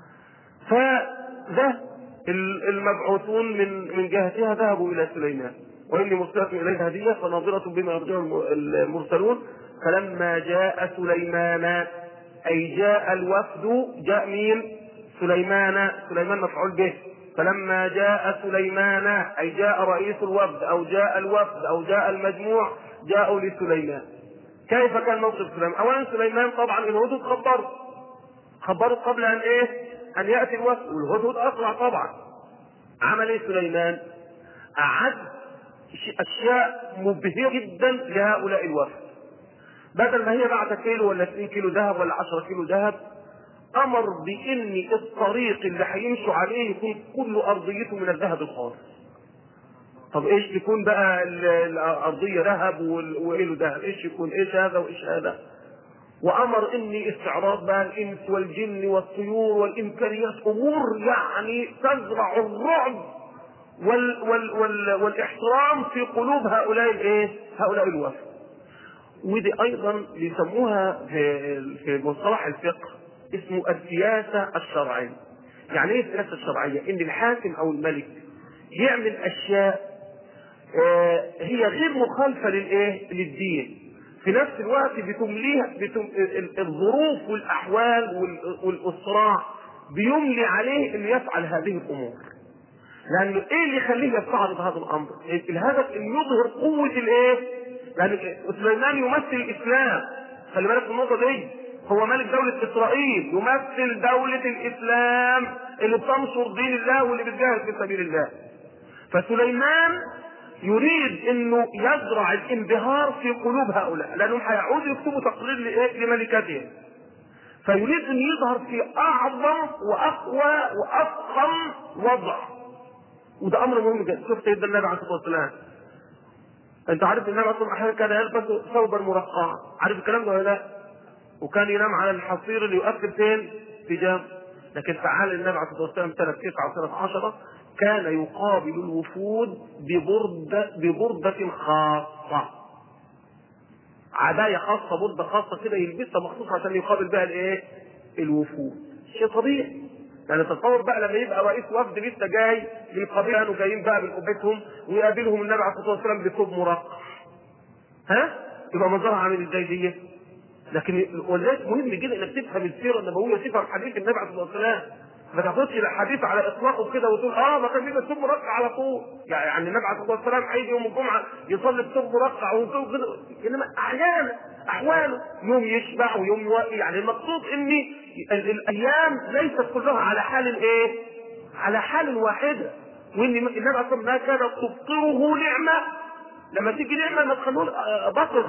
فده المبعوثون من من جهتها ذهبوا الى سليمان واني مرسله اليه هديه فناظره بما يرجع المرسلون فلما جاء سليمان اي جاء الوفد جاء مين؟ سليمان سليمان مفعول به فلما جاء سليمان اي جاء رئيس الوفد او جاء الوفد او جاء المجموع جاءوا لسليمان كيف كان موقف سليمان؟ اولا سليمان طبعا الهدهد خبره خبره قبل ان ايه؟ ان ياتي الوفد والهدهد اسرع طبعا عمل ايه سليمان؟ اعد اشياء مبهره جدا لهؤلاء الوفد بدل ما هي بعت كيلو ولا 2 كيلو ذهب ولا 10 كيلو ذهب امر بان الطريق اللي هيمشوا عليه يكون كل ارضيته من الذهب الخالص طب ايش يكون بقى الارضيه ذهب وايه ذهب ايش يكون ايش هذا وايش هذا وامر اني استعراض بقى الانس والجن والطيور والامكانيات امور يعني تزرع الرعب وال وال وال والاحترام في قلوب هؤلاء الايه؟ هؤلاء الوفد. ودي ايضا بيسموها في في مصطلح الفقه اسمه السياسه الشرعيه. يعني ايه السياسه الشرعيه؟ ان الحاكم او الملك يعمل اشياء آه هي غير مخالفه للايه؟ للدين. في نفس الوقت بتمليها بتم الظروف والاحوال والصراع بيملي عليه انه يفعل هذه الامور لانه ايه اللي يخليه يستعرض هذا الامر؟ الهدف ان يظهر قوه الايه؟ يعني سليمان يمثل الاسلام خلي بالك من النقطه دي هو ملك دولة إسرائيل يمثل دولة الإسلام اللي بتنصر دين الله واللي بتجاهد في سبيل الله. فسليمان يريد انه يزرع الانبهار في قلوب هؤلاء لانهم هيعودوا يكتبوا تقرير لايه؟ لملكتهم. فيريد ان يظهر في اعظم واقوى وافخم وضع. وده امر مهم جدا، شوف سيدنا النبي عليه الصلاه والسلام. انت عارف النبي عليه الصلاه والسلام كان يلبس ثوبا مرقعا، عارف الكلام ده ولا لا؟ وكان ينام على الحصير اللي يؤكل فين؟ في جنب. لكن تعالى النبي عليه الصلاه والسلام سنه 9 وسنه 10 كان يقابل الوفود ببردة ببردة خاصة. عباية خاصة بردة خاصة كده يلبسها مخصوص عشان يقابل بها الايه؟ الوفود. شيء طبيعي. يعني تصور بقى لما يبقى رئيس وفد لسه جاي من قبيله كانوا جايين بقى من قبتهم ويقابلهم النبي عليه الصلاه والسلام بثوب مرقع. ها؟ يبقى منظرها عامل ازاي دي؟ لكن ولذلك مهم جدا انك تفهم السيره النبويه تفهم حديث النبي عليه الصلاه والسلام ما تاخدش الحديث على اطلاقه كده وتقول اه ما كان بيبقى الثوب مرقع على طول يعني النبي عليه الصلاه والسلام هيجي يوم الجمعه يصلي بثوب مرقع وثوب كده انما احيانا احواله يوم يشبع ويوم يوقي يعني المقصود ان الايام ليست كلها على حال ايه؟ على حال واحده وان النبي عليه الصلاه والسلام ما كانت تبطره نعمه لما تيجي نعمه ما تخلوه بطر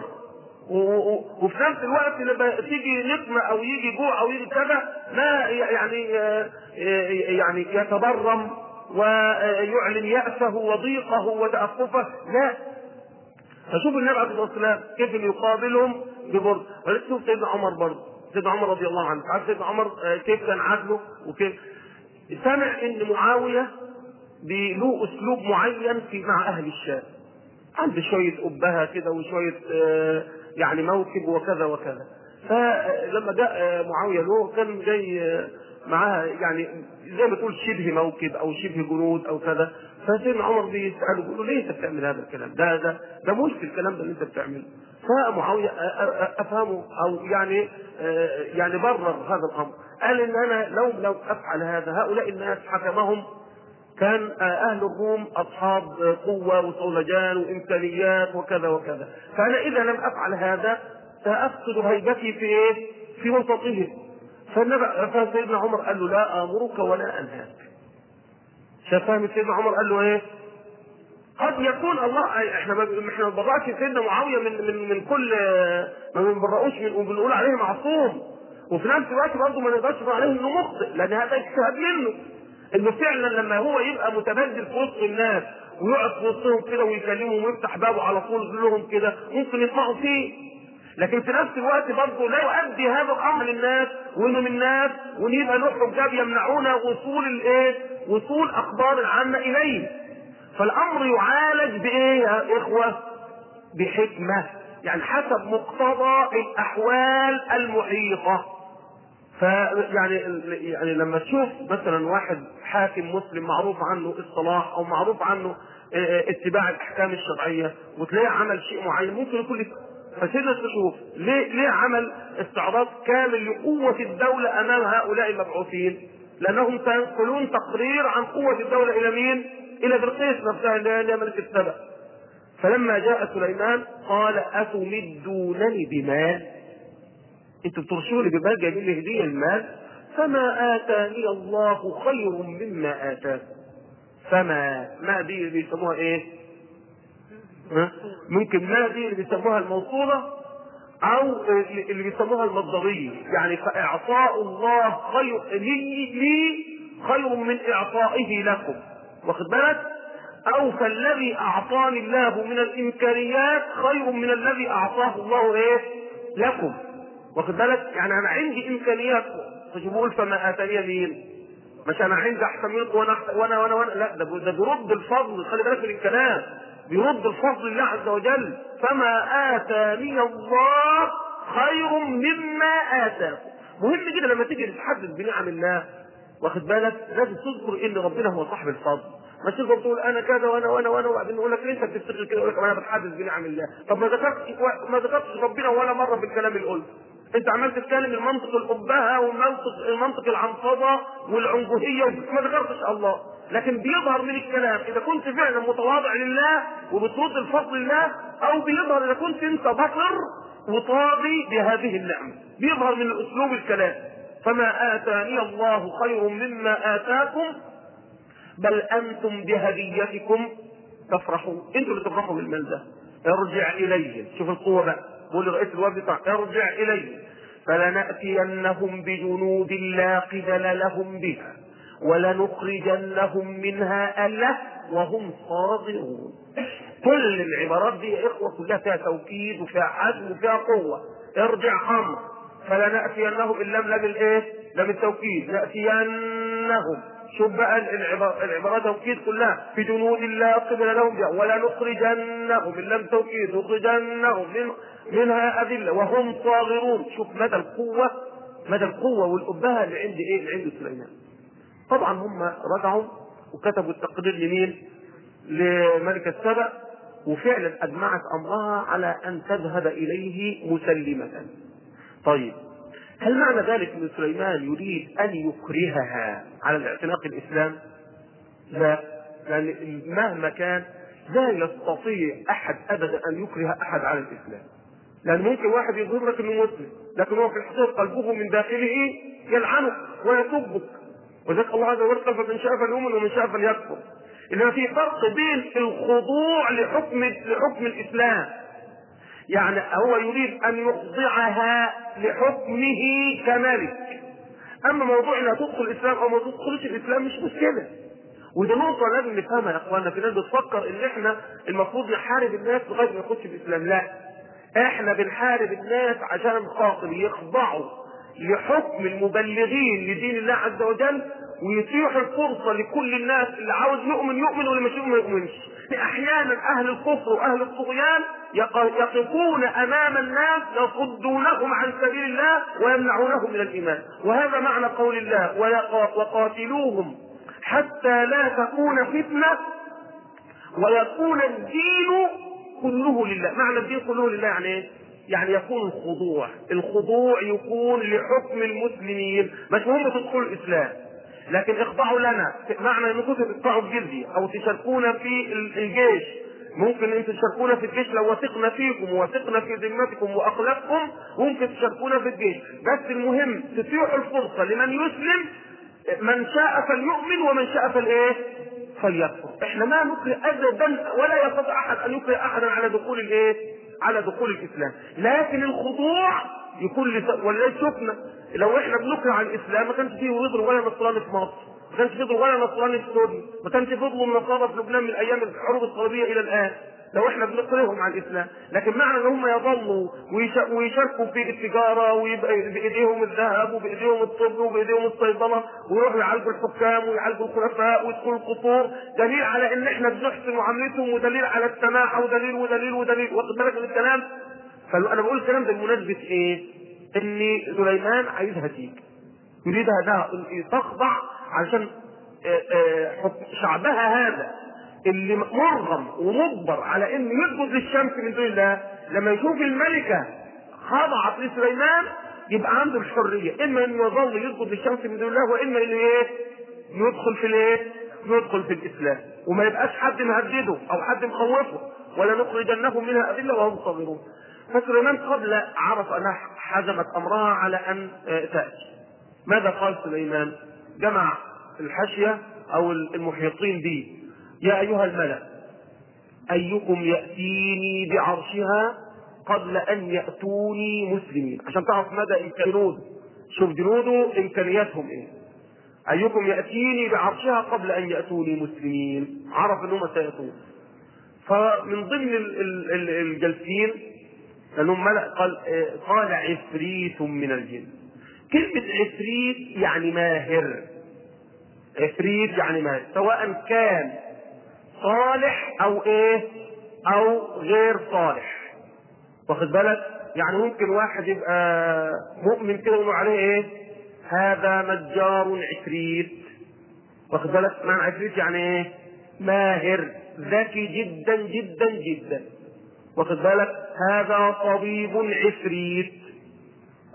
وفي نفس الوقت لما تيجي نقمة او يجي جوع او يجي كذا ما يعني يعني يتبرم ويعلن يأسه وضيقه وتأففه لا فشوف النبي عليه الصلاة والسلام كيف يقابلهم ببرد ولكن شوف سيدنا عمر برضه سيدنا عمر رضي الله عنه عارف سيدنا عمر كيف كان عدله وكيف سمع ان معاوية له اسلوب معين في مع اهل الشام عنده شوية أبهة كده وشوية يعني موكب وكذا وكذا فلما جاء معاوية له كان جاي معاها يعني زي ما تقول شبه موكب او شبه جنود او كذا فسيدنا عمر بيسأله بيقول له ليه انت بتعمل هذا الكلام؟ ده ده ده مشكل الكلام ده اللي انت بتعمله. فمعاوية افهمه او يعني يعني برر هذا الامر. قال ان انا لو لو افعل هذا هؤلاء الناس حكمهم كان اهل الروم اصحاب قوه وصولجان وامكانيات وكذا وكذا فانا اذا لم افعل هذا سافقد هيبتي في ايه في وسطهم فسيدنا عمر قال له لا امرك ولا انهاك فاهم سيدنا عمر قال له ايه قد يكون الله احنا ما احنا ما بنبرأش سيدنا معاويه من من من كل ما بنبرأوش من بنقول عليه معصوم وفي نفس الوقت برضه ما نقدرش نقول عليه انه مخطئ لان هذا اجتهاد منه انه فعلا لما هو يبقى متبدل في وسط الناس ويقعد في وسطهم كده ويكلمهم ويفتح بابه على طول يقول لهم كده ممكن يسمعوا فيه لكن في نفس الوقت برضه لا يؤدي هذا الامر للناس وانه من الناس وان يبقى له حجاب يمنعون وصول الايه؟ وصول اخبار العامه اليه. فالامر يعالج بايه يا اخوه؟ بحكمه يعني حسب مقتضى الاحوال المحيطه. فيعني يعني لما تشوف مثلا واحد حاكم مسلم معروف عنه الصلاح او معروف عنه اتباع الاحكام الشرعيه وتلاقيه عمل شيء معين ممكن يكون فسيدنا تشوف ليه ليه عمل استعراض كامل لقوه الدوله امام هؤلاء المبعوثين؟ لانهم سينقلون تقرير عن قوه الدوله الى مين؟ الى بلقيس نفسها اللي هي ملك السبع. فلما جاء سليمان قال اتمدونني بمال انتوا بترشوني بمال جايبين لي هديه المال فما اتاني الله خير مما اتاكم فما ما دي اللي بيسموها ايه؟ ها؟ ممكن ما دي اللي بيسموها الموصوله او اللي بيسموها المصدريه يعني فاعطاء الله خير لي لي خير من اعطائه لكم واخد بالك؟ او فالذي اعطاني الله من الامكانيات خير من الذي اعطاه الله ايه؟ لكم واخد بالك؟ يعني انا عندي امكانيات مش بقول فما اتاني مين؟ مش انا عندي احسن منكم وانا وانا وانا, وأنا لا ده ده بيرد الفضل خلي بالك من الكلام بيرد الفضل لله عز وجل فما اتاني الله خير مما اتاكم مهم جدا لما تيجي تتحدث بنعم الله واخد بالك لازم تذكر ان ربنا هو صاحب الفضل ما تقدر تقول انا كذا وانا وانا وانا وبعدين يقول لك ليه انت بتفتكر كده يقول لك انا بتحدث بنعم الله طب ما ذكرتش ما ذكرتش ربنا ولا مره في الكلام اللي قلته انت عمال تتكلم المنطق الابهه والمنطق المنطق العنفضه والعنجهيه وما ذكرتش الله لكن بيظهر من الكلام اذا كنت فعلا متواضع لله وبترد الفضل لله او بيظهر اذا كنت انت بطر وطاغي بهذه النعمه بيظهر من اسلوب الكلام فما اتاني الله خير مما اتاكم بل انتم بهديتكم تفرحون انتوا اللي تفرحوا بالمال ده ارجع اليه شوف القوه بقى بقول لرئيس الوفد بتاع ارجع اليه فلناتينهم بجنود لا قبل لهم بها ولنخرجنهم منها ألة وهم صاغرون كل العبارات دي يا إخوة كلها فيها توكيد وفيها حزم وفيها قوة ارجع أمر فلنأتينهم إن لم لم الإيه؟ لم التوكيد نأتينهم شوف بقى العبارة, العبارات توكيد كلها في جنود لا قبل لهم بها ولا نخرجنهم ان لم توكيد نخرجنهم من منها أذلة وهم صاغرون شوف مدى القوة مدى القوة والأبهة اللي عند إيه؟ اللي عند سليمان طبعا هم رجعوا وكتبوا التقرير لمين؟ لملكة سبأ وفعلا أجمعت أمرها على أن تذهب إليه مسلمة. طيب هل معنى ذلك أن سليمان يريد أن يكرهها على الاعتناق الإسلام؟ لا لأن مهما كان لا يستطيع أحد أبدا أن يكره أحد على الإسلام. لأن ممكن واحد يظهر لك إنه مسلم، لكن هو في الحقيقة قلبه من داخله يلعنك ويسبك وذلك الله عز وجل قال فمن شاء فليؤمن ومن شاء فليكفر انما في فرق بين الخضوع لحكم لحكم الاسلام يعني هو يريد ان يخضعها لحكمه كملك اما موضوع انها تدخل الاسلام او ما تدخلش الاسلام مش مشكله وده نقطة لازم نفهمها يا اخوانا في ناس بتفكر ان احنا المفروض نحارب الناس لغاية ما يخش الاسلام لا احنا بنحارب الناس عشان خاطر يخضعوا لحكم المبلغين لدين الله عز وجل ويتيح الفرصة لكل الناس اللي عاوز يؤمن يؤمن واللي مش يؤمن ما يؤمنش. أحيانا أهل الكفر وأهل الطغيان يقفون أمام الناس يصدونهم عن سبيل الله ويمنعونهم من الإيمان، وهذا معنى قول الله وقاتلوهم حتى لا تكون فتنة ويكون الدين كله لله، معنى الدين كله لله يعني إيه؟ يعني يكون الخضوع الخضوع يكون لحكم المسلمين مش مهم تدخلوا الاسلام لكن اخضعوا لنا معنى انكم تدفعوا الجزيه او تشاركونا في الجيش ممكن انتم تشاركونا في الجيش لو وثقنا فيكم ووثقنا في ذمتكم واخلاقكم ممكن تشاركونا في الجيش بس المهم تتيحوا الفرصه لمن يسلم من شاء فليؤمن ومن شاء فالايه؟ فليكفر احنا ما نكره ابدا ولا يستطيع احد ان يكره احدا على دخول الايه؟ على دخول الاسلام لكن الخضوع يكون لس... ولذلك شفنا لو احنا بنكره على الاسلام ما كانش فيه ويضرب ولا نصراني في مصر ما كانش فيه ولا نصراني في سوريا ما كانش فضلوا النصارى في لبنان من ايام الحروب الصليبيه الى الان لو احنا بنكرههم على الاسلام لكن معنى ان هم يظلوا ويشاركوا في التجاره ويبقى بايديهم الذهب وبايديهم الطب وبايديهم الصيدله ويروحوا يعالجوا الحكام ويعالجوا الخلفاء ويدخلوا القصور دليل على ان احنا بنحسن معاملتهم ودليل على السماحه ودليل ودليل ودليل واخد بالك من الكلام فانا بقول الكلام ده بمناسبه ايه؟ ان سليمان عايزها تيجي يريدها انها تخضع علشان شعبها هذا اللي مرغم ومجبر على انه يسجد للشمس من دون الله لما يشوف الملكه خضعت لسليمان يبقى عنده الحريه اما انه يظل يسجد للشمس من دون الله واما انه ايه؟ يدخل في الايه؟ يدخل في الاسلام وما يبقاش حد مهدده او حد مخوفه ولا نخرجنهم منها اذله وهم صابرون فسليمان قبل عرف انها حزمت امرها على ان تاتي ماذا قال سليمان؟ جمع الحاشيه او المحيطين به يا أيها الملأ أيكم يأتيني بعرشها قبل أن يأتوني مسلمين عشان تعرف مدى جنود شوف جنوده إمكانياتهم إيه أيكم يأتيني بعرشها قبل أن يأتوني مسلمين عرف أنهم سيأتون فمن ضمن الجالسين لأنهم ملأ قال قال عفريت من الجن كلمة عفريت يعني ماهر عفريت يعني ماهر سواء كان صالح او ايه او غير صالح واخد بالك يعني ممكن واحد يبقى مؤمن كده يقولوا عليه ايه هذا نجار عفريت واخد بالك معنى عفريت يعني ايه ماهر ذكي جدا جدا جدا واخد بالك هذا طبيب عفريت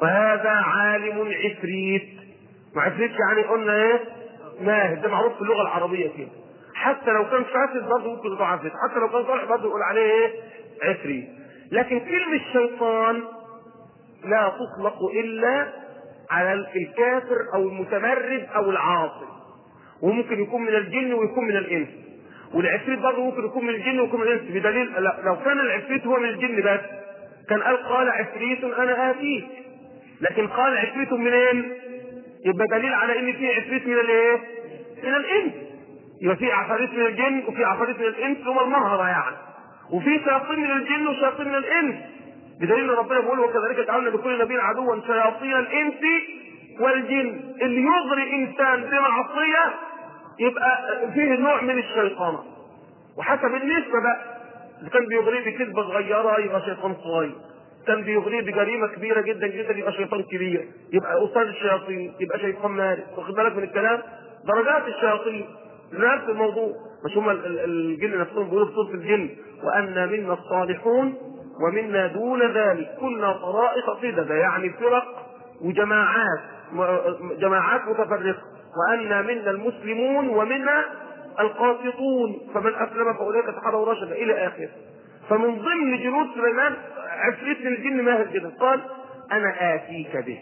وهذا عالم عفريت وعفريت يعني قلنا ايه ماهر ده معروف في اللغه العربيه كده حتى لو كان فاسد برضه ممكن يقول عفريت حتى لو كان صالح برضه يقول عليه ايه عفريت لكن كلمه شيطان لا تطلق الا على الكافر او المتمرد او العاصي وممكن يكون من الجن ويكون من الانس والعفريت برضه ممكن يكون من الجن ويكون من الانس بدليل لو كان العفريت هو من الجن بس كان قال قال عفريت انا اتيك لكن قال عفريت منين؟ يبقى دليل على ان في عفريت من الايه؟ من الانس يبقى في عفاريت من الجن وفي عفاريت من الانس هم المهره يعني وفي شياطين من الجن وشياطين من الانس بدليل ان ربنا بيقول وكذلك جعلنا لكل نبي عدوا شياطين الانس والجن اللي يغري انسان بمعصيه يبقى فيه نوع من الشيطان وحسب النسبه بقى اذا كان بيغريه بكذبه صغيره يبقى شيطان صغير كان بيغريه بجريمه كبيره جدا جدا يبقى شيطان كبير يبقى استاذ الشياطين يبقى شيطان مارد واخد بالك من الكلام درجات الشياطين نفس الموضوع مش هم الجن نفسهم بيقولوا في سوره الجن وأنا منا الصالحون ومنا دون ذلك كنا طرائق قددا يعني فرق وجماعات جماعات متفرقة وأنا منا المسلمون ومنا القاسطون فمن أسلم فأولئك تحروا رشدا إلى آخره فمن ضمن جنود سليمان عفريت من الجن ماهر جدا قال أنا آتيك به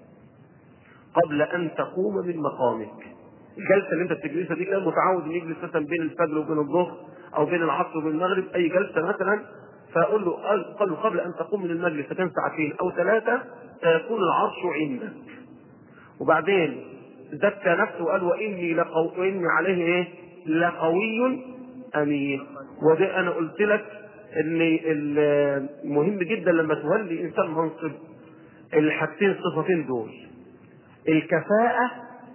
قبل أن تقوم من مقامك الجلسه اللي انت بتجلسها دي كان متعود ان يجلس مثلا بين الفجر وبين الظهر او بين العصر وبين المغرب اي جلسه مثلا فاقول له قال, قال له قبل ان تقوم من المجلس كان ساعتين او ثلاثه سيكون العرش عندك وبعدين زكى نفسه وقال واني لقو واني عليه ايه؟ لقوي امين وده انا قلت لك ان المهم جدا لما تولي انسان منصب الحاجتين الصفتين دول الكفاءة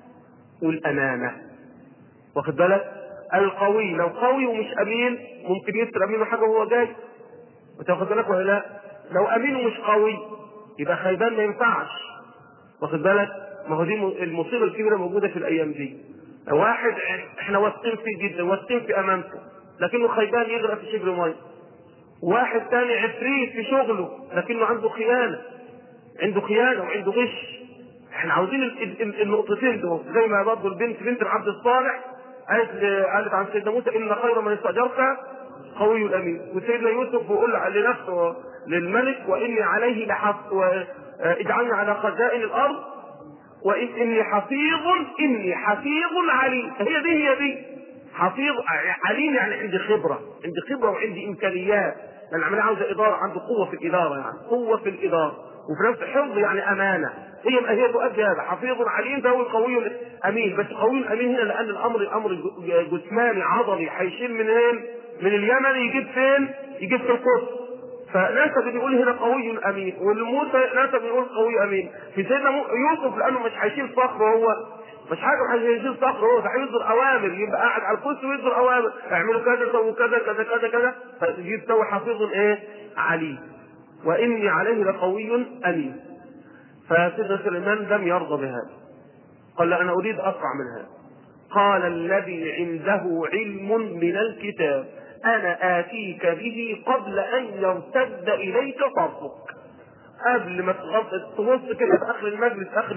والأمانة واخد بالك القوي لو قوي ومش أمين ممكن يسرق منه حاجة وهو جاي انت واخد بالك ولا لا لو أمين ومش قوي يبقى خيبان ما ينفعش واخد بالك ما هو دي المصيبة الكبيرة موجودة في الأيام دي واحد احنا واثقين فيه جدا واثقين في أمانته لكنه خيبان يغرق في شبر ميه واحد تاني عفريت في شغله لكنه عنده خيانة عنده خيانة وعنده غش احنا عاوزين النقطتين دول زي ما برضه البنت بنت العبد الصالح قالت قالت عن سيدنا موسى ان خير من استاجرت قوي الامين وسيدنا يوسف بيقول لنفسه للملك واني عليه لحف اجعلني على خزائن الارض وان اني حفيظ اني حفيظ عليم هي دي هي دي حفيظ عليم يعني عندي خبره عندي خبره وعندي امكانيات لان العمليه عاوزه اداره عنده قوه في الاداره يعني قوه في الاداره وفي نفس حفظ يعني امانه هي هي تؤدي هذا حفيظ عليم فهو القوي الامين بس قوي امين هنا لان الامر امر جسماني عضلي هيشيل منين؟ من اليمن يجيب فين؟ يجيب في القدس فناسب بيقول هنا قوي امين والموسى ناسب بيقول قوي امين في سيدنا يوسف لانه مش هيشيل صخر هو مش حاجه مش هيشيل صخر هو ده هيصدر اوامر يبقى قاعد على الكرسي ويصدر اوامر اعملوا كذا سووا كذا كذا كذا كذا فتجيب تسوي حفيظ ايه؟ عليم واني عليه لقوي امين فسيدنا سليمان لم يرضى بهذا قال لا انا اريد اسرع من هذا قال الذي عنده علم من الكتاب انا اتيك به قبل ان يرتد اليك طرفك قبل ما تبص كده في اخر المجلس اخر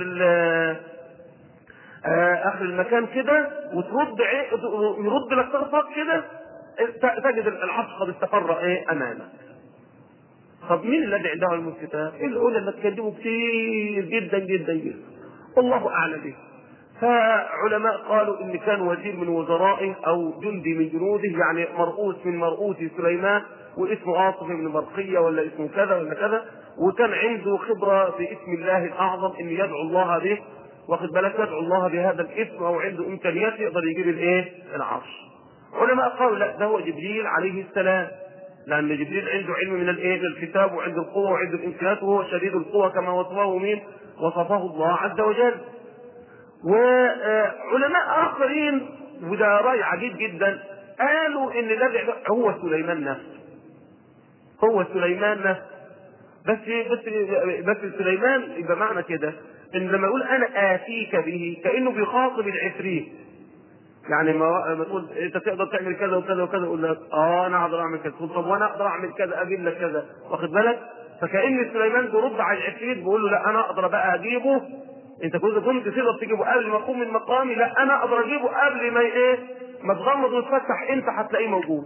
اخر المكان كده وترد يرد لك طرفك كده تجد العرش قد استقر ايه امامك طب مين الذي عنده علم الكتاب؟ الاولى اللي تكلموا كتير جدا جدا جدا والله اعلم به فعلماء قالوا ان كان وزير من وزرائه او جندي من جنوده يعني مرؤوس من مرؤوس سليمان واسمه عاصف بن برقيه ولا اسمه كذا ولا كذا وكان عنده خبره في اسم الله الاعظم ان يدعو الله به واخد بالك يدعو الله بهذا الاسم او عنده امكانيات يقدر يجيب الايه؟ العرش. علماء قالوا لا ده هو جبريل عليه السلام لان جبريل عنده علم من الايه؟ الكتاب وعنده القوه وعنده الامكانيات وهو شديد القوه كما وصفه مين؟ وصفه الله عز وجل. وعلماء اخرين وده راي عجيب جدا قالوا ان الذي هو سليمان نفسه. هو سليمان نفسه. بس بس بس سليمان يبقى معنى كده ان لما يقول انا اتيك به كانه بيخاطب العفريت يعني ما ما تقول انت تقدر تعمل كذا وكذا وكذا يقول لك اه انا اقدر اعمل كذا طب وانا اقدر اعمل كذا اجيب لك كذا واخد بالك فكأن سليمان بيرد على العفريت بيقول له لا انا اقدر بقى اجيبه انت كنت كنت تقدر تجيبه قبل ما اقوم من مقامي لا انا اقدر اجيبه قبل ما ايه ما تغمض وتفتح انت هتلاقيه موجود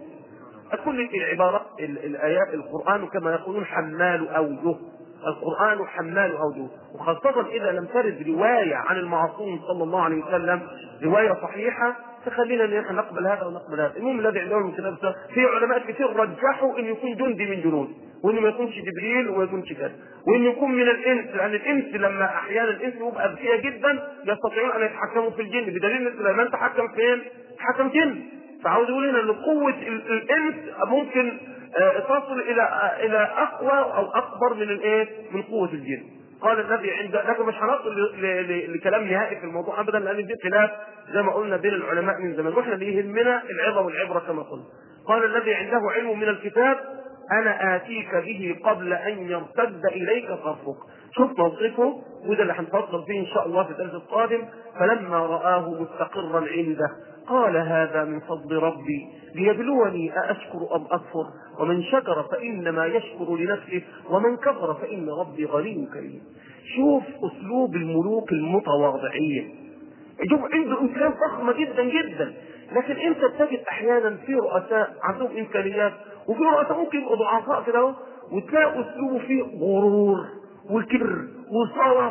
كل العبارات ال- الايات القران كما يقولون حمال اوجه القران حمال اوجه وخاصه اذا لم ترد روايه عن المعصوم صلى الله عليه وسلم روايه صحيحه تخلينا ان احنا نقبل هذا ونقبل هذا المهم الذي عندهم من كتاب السنة، في علماء كثير رجحوا ان يكون جندي من جنود وانه ما يكونش جبريل وما يكونش كذا وانه يكون من الانس لان الانس لما احيانا الانس يبقى اذكياء جدا يستطيعون ان يتحكموا في الجن بدليل ان سليمان تحكم فين؟ تحكم جن فعاوز يقول هنا ان قوه ال- الانس ممكن آه، تصل الى آه، الى اقوى او اكبر من الايه؟ من قوه الجن. قال النبي عند لكن مش هنصل ل- ل- لكلام نهائي في الموضوع ابدا لان دي خلاف زي ما قلنا بين العلماء من زمان واحنا اللي يهمنا العظه والعبره كما قلنا. قال الذي عنده علم من الكتاب انا اتيك به قبل ان يرتد اليك طرفك. شوف موقفه وده اللي هنفصل فيه ان شاء الله في الدرس القادم فلما رآه مستقرا عنده قال هذا من فضل ربي ليبلوني أأشكر أم أكفر ومن شكر فإنما يشكر لنفسه ومن كفر فإن ربي غني كريم شوف أسلوب الملوك المتواضعين شوف عنده إمكانيات ضخمة جدا جدا لكن أنت تجد أحيانا في رؤساء عندهم إمكانيات وفي رؤساء ممكن يبقوا ضعفاء كده أهو وتلاقي أسلوبه فيه غرور وكبر وصرف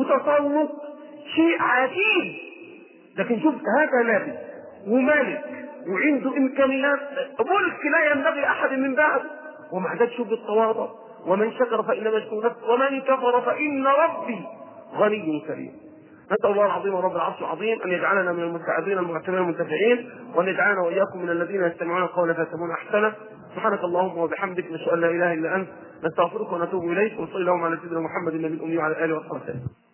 وتسلط شيء عجيب لكن شوف هذا نبي وملك وعنده امكانيات ملك لا ينبغي احد من بعد ومع ذلك شوف التواضع ومن شكر فانما يشكر نفسه ومن كفر فان ربي غني كريم نسال الله العظيم رب العرش العظيم ان يجعلنا من المستعدين المعتمرين المنتفعين وان يجعلنا واياكم من الذين يستمعون القول فيتبعون احسنه سبحانك اللهم وبحمدك نشهد ان لا اله الا انت نستغفرك ونتوب اليك وصلى اللهم على سيدنا محمد النبي الامي وعلى اله وصحبه وسلم